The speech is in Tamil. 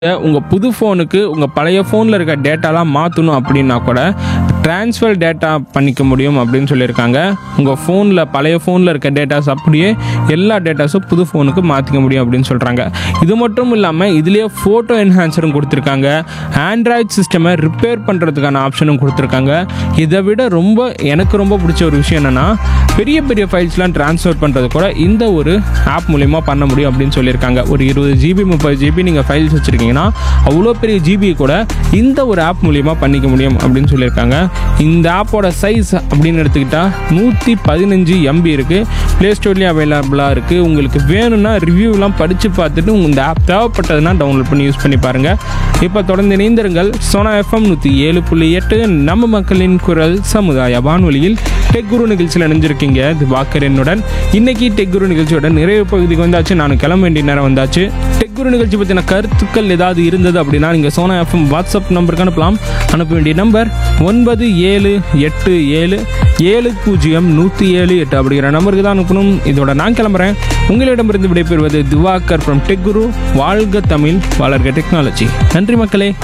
உங்கள் புது ஃபோனுக்கு உங்கள் பழைய ஃபோனில் இருக்க டேட்டாலாம் மாற்றணும் அப்படின்னா கூட ட்ரான்ஸ்ஃபர் டேட்டா பண்ணிக்க முடியும் அப்படின்னு சொல்லியிருக்காங்க உங்கள் ஃபோனில் பழைய ஃபோனில் இருக்க டேட்டாஸ் அப்படியே எல்லா டேட்டாஸும் புது ஃபோனுக்கு மாற்றிக்க முடியும் அப்படின்னு சொல்கிறாங்க இது மட்டும் இல்லாமல் இதுலேயே ஃபோட்டோ என்ஹான்சரும் கொடுத்துருக்காங்க ஆண்ட்ராய்ட் சிஸ்டமை ரிப்பேர் பண்ணுறதுக்கான ஆப்ஷனும் கொடுத்துருக்காங்க இதை விட ரொம்ப எனக்கு ரொம்ப பிடிச்ச ஒரு விஷயம் என்னென்னா பெரிய பெரிய ஃபைல்ஸ்லாம் ட்ரான்ஸ்ஃபர் பண்ணுறது கூட இந்த ஒரு ஆப் மூலிமா பண்ண முடியும் அப்படின்னு சொல்லியிருக்காங்க ஒரு இருபது ஜிபி முப்பது ஜிபி நீங்கள் ஃபைல்ஸ் வச்சுருக்கீங்கன்னா அவ்வளோ பெரிய ஜிபி கூட இந்த ஒரு ஆப் மூலிமா பண்ணிக்க முடியும் அப்படின்னு சொல்லியிருக்காங்க இந்த ஆப்போட சைஸ் அப்படின்னு எடுத்துக்கிட்டால் நூற்றி பதினஞ்சு எம்பி இருக்குது ப்ளே ஸ்டோர்லேயும் அவைலபிளாக இருக்குது உங்களுக்கு வேணும்னா ரிவ்யூலாம் படித்து பார்த்துட்டு உங்க இந்த ஆப் தேவைப்பட்டதுன்னா டவுன்லோட் பண்ணி யூஸ் பண்ணி பாருங்கள் இப்போ தொடர்ந்து இணைந்திருங்கள் சோனா எஃப்எம் நூற்றி ஏழு புள்ளி எட்டு நம்ம மக்களின் குரல் சமுதாய வானொலியில் டெக் குரு நிகழ்ச்சியில் இணைஞ்சிருக்கீங்க திவாகர் என்னுடன் இன்னைக்கு டெக் குரு நிகழ்ச்சியோட நிறைவு பகுதிக்கு வந்தாச்சு நான் கிளம்ப வேண்டிய நேரம் வந்தாச்சு டெக் குரு நிகழ்ச்சி பற்றின கருத்துக்கள் ஏதாவது இருந்தது அப்படின்னா நீங்கள் சோனா எஃப்எம் வாட்ஸ்அப் நம்பருக்கு அனுப்பலாம் அனுப்ப வேண்டிய நம்பர் ஒன்பது ஏழு எட்டு ஏழு ஏழு பூஜ்ஜியம் நூற்றி ஏழு எட்டு அப்படிங்கிற நம்பருக்கு தான் அனுப்பணும் இதோட நான் கிளம்புறேன் உங்களிடமிருந்து விடைபெறுவது திவாகர் ஃப்ரம் டெக் குரு வாழ்க தமிழ் வளர்க டெக்னாலஜி நன்றி மக்களே